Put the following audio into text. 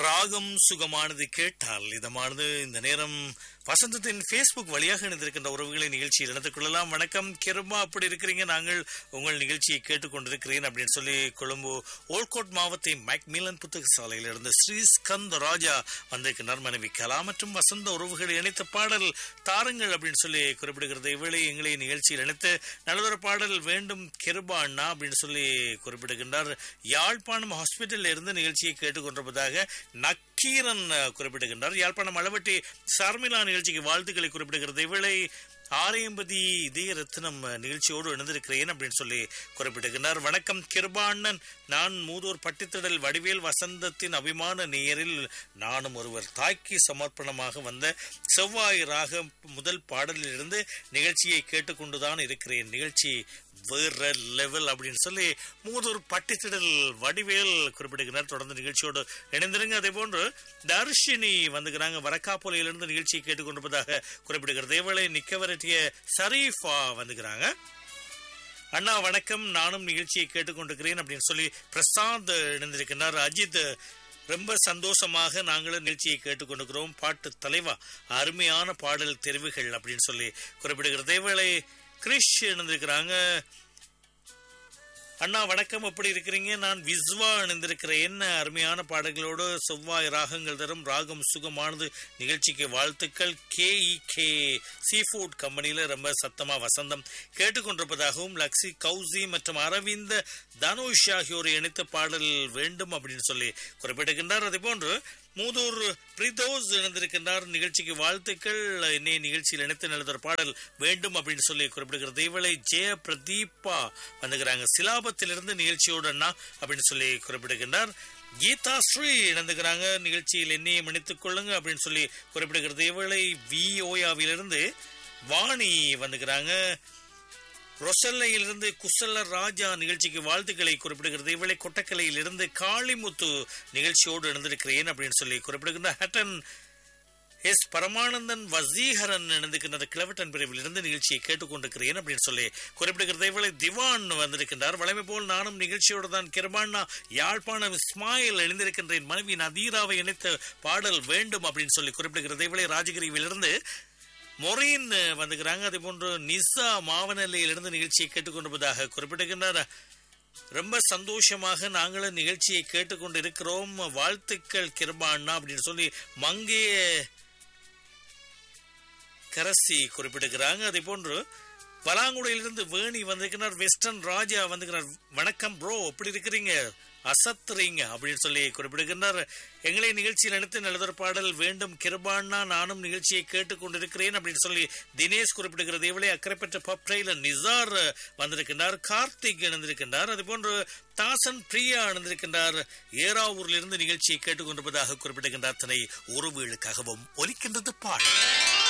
ராகம் சுகமானது கேட்டால் இதமானது இந்த நேரம் வசந்தத்தின் ஃபேஸ்புக் வழியாக இணைந்திருக்கின்ற உறவுகளை நிகழ்ச்சியில் இணைத்துக் கொள்ளலாம் வணக்கம் கிருமா அப்படி இருக்கிறீங்க நாங்கள் உங்கள் நிகழ்ச்சியை கேட்டுக்கொண்டிருக்கிறேன் அப்படின்னு சொல்லி கொழும்பு ஓல்கோட் மாவத்தை மைக் மீலன் புத்தக சாலையில் இருந்து ஸ்ரீ ஸ்கந்த ராஜா வந்திருக்கிறார் மனைவி கலா மற்றும் வசந்த உறவுகளை இணைத்த பாடல் தாருங்கள் அப்படின்னு சொல்லி குறிப்பிடுகிறது இவளை எங்களை நிகழ்ச்சியில் இணைத்து நல்லதொரு பாடல் வேண்டும் கிருபா அண்ணா அப்படின்னு சொல்லி குறிப்பிடுகின்றார் யாழ்ப்பாணம் ஹாஸ்பிட்டலில் இருந்து நிகழ்ச்சியை கேட்டுக்கொண்டிருப்பதாக நக்கீரன் அஹ், குறிப்பிடுகின்றார் யாழ்ப்பாணம் அளவட்டி சர்மிளா நிகழ்ச்சிக்கு வாழ்த்துக்களை குறிப்பிடுகிறது இவளை ஆரையம்பதி இதய ரத்னம் அஹ், நிகழ்ச்சியோடு இணைந்திருக்கிறேன் அப்படின்னு சொல்லி குறிப்பிடுகின்றார் வணக்கம் கிருபாண்ணன் நான் மூதூர் பட்டித்திடல் வடிவேல் வசந்தத்தின் அபிமான நேயரில் நானும் ஒருவர் தாய்க்கு சமர்ப்பணமாக வந்த செவ்வாய் ராக முதல் பாடலில் இருந்து நிகழ்ச்சியை கேட்டுக்கொண்டுதான் இருக்கிறேன் நிகழ்ச்சி வேற லெவல் அப்படின்னு சொல்லி மூதூர் பட்டித்திடல் வடிவேல் குறிப்பிடுகிறார் தொடர்ந்து நிகழ்ச்சியோடு இணைந்திருங்க அதே போன்று தர்ஷினி வந்துக்கிறாங்க வரக்காப்போலையிலிருந்து நிகழ்ச்சியை கேட்டுக்கொண்டிருப்பதாக குறிப்பிடுகிறது இதேவேளை நிக்கவரட்டிய ஷரீஃபா வந்துக்கிறாங்க அண்ணா வணக்கம் நானும் நிகழ்ச்சியை கேட்டுக்கொண்டிருக்கிறேன் அப்படின்னு சொல்லி பிரசாந்த் இணைந்திருக்கின்றார் அஜித் ரொம்ப சந்தோஷமாக நாங்களும் நிகழ்ச்சியை கேட்டுக்கொண்டிருக்கிறோம் பாட்டு தலைவா அருமையான பாடல் தெரிவுகள் அப்படின்னு சொல்லி குறிப்பிடுகிறது இதேவேளை கிரிஷ் இணைந்திருக்கிறாங்க அண்ணா வணக்கம் எப்படி இருக்கிறீங்க நான் விஸ்வா இணைந்திருக்கிறேன் என்ன அருமையான பாடல்களோடு செவ்வாய் ராகங்கள் தரும் ராகம் சுகமானது நிகழ்ச்சிக்கு வாழ்த்துக்கள் கே கே சீ ஃபுட் கம்பெனியில ரொம்ப சத்தமா வசந்தம் கேட்டுக்கொண்டிருப்பதாகவும் லக்ஸி கௌசி மற்றும் அரவிந்த தனுஷ் ஆகியோரை இணைத்த பாடல் வேண்டும் அப்படின்னு சொல்லி குறிப்பிடுகின்றார் அதே போன்று மூதூர் பிரிதோஸ் இணைந்திருக்கின்றார் நிகழ்ச்சிக்கு வாழ்த்துக்கள் என்னை நிகழ்ச்சியில் இணைத்து நல்லதொரு பாடல் வேண்டும் அப்படின்னு சொல்லி குறிப்பிடுகிறது இவளை ஜெய பிரதீபா வந்துக்கிறாங்க சிலாபத்திலிருந்து நிகழ்ச்சியோடு அண்ணா அப்படின்னு சொல்லி குறிப்பிடுகின்றார் கீதா ஸ்ரீ இணைந்துக்கிறாங்க நிகழ்ச்சியில் என்னையும் இணைத்துக் கொள்ளுங்க அப்படின்னு சொல்லி குறிப்பிடுகிறது இவளை வி ஓயாவிலிருந்து வாணி வந்துக்கிறாங்க ரொசல்லையிலிருந்து குசல ராஜா நிகழ்ச்சிக்கு வாழ்த்துக்களை குறிப்பிடுகிறது இவளை கொட்டக்கலையிலிருந்து காளிமுத்து நிகழ்ச்சியோடு இணைந்திருக்கிறேன் அப்படின்னு சொல்லி குறிப்பிடுகின்ற ஹட்டன் எஸ் பரமானந்தன் வசீகரன் இணைந்திருக்கின்ற கிளவட்டன் பிரிவில் இருந்து நிகழ்ச்சியை கேட்டுக்கொண்டிருக்கிறேன் அப்படின்னு சொல்லி குறிப்பிடுகிறது இவளை திவான் வந்திருக்கின்றார் வளமை போல் நானும் நிகழ்ச்சியோடு தான் கிருபாண்ணா யாழ்ப்பாணம் இஸ்மாயில் இணைந்திருக்கின்றேன் மனைவி நதீராவை இணைத்த பாடல் வேண்டும் அப்படின்னு சொல்லி குறிப்பிடுகிறது இவளை ராஜகிரியிலிருந்து மொரீன் வந்துக்கிறாங்க அதே போன்று நிசா மாவனல்லையிலிருந்து நிகழ்ச்சியை கேட்டுக்கொண்டிருப்பதாக குறிப்பிடுகின்றார் ரொம்ப சந்தோஷமாக நாங்களும் நிகழ்ச்சியை கேட்டுக்கொண்டு இருக்கிறோம் வாழ்த்துக்கள் கிருபா அண்ணா அப்படின்னு சொல்லி மங்கைய கரசி குறிப்பிடுகிறாங்க அதே போன்று பலாங்குடையிலிருந்து வேணி வந்திருக்கிறார் வெஸ்டர்ன் ராஜா வந்துக்கிறார் வணக்கம் ப்ரோ எப்படி இருக்கிறீங்க அசத்துறீங்க அப்படின்னு சொல்லி குறிப்பிடுகின்றார் எங்களை நிகழ்ச்சியில் நினைத்து நல்லதொரு பாடல் வேண்டும் கிருபாண்ணா நானும் நிகழ்ச்சியை கேட்டுக்கொண்டிருக்கிறேன் அப்படின்னு சொல்லி தினேஷ் குறிப்பிடுகிறது இவளே அக்கறை பெற்ற பப்டைல நிசார் வந்திருக்கின்றார் கார்த்திக் இணைந்திருக்கின்றார் அது போன்று தாசன் பிரியா இணைந்திருக்கின்றார் ஏராவூரில் இருந்து நிகழ்ச்சியை கேட்டுக்கொண்டிருப்பதாக குறிப்பிடுகின்றார் தன்னை உறவுகளுக்காகவும் ஒலிக்கின்றது பாடல்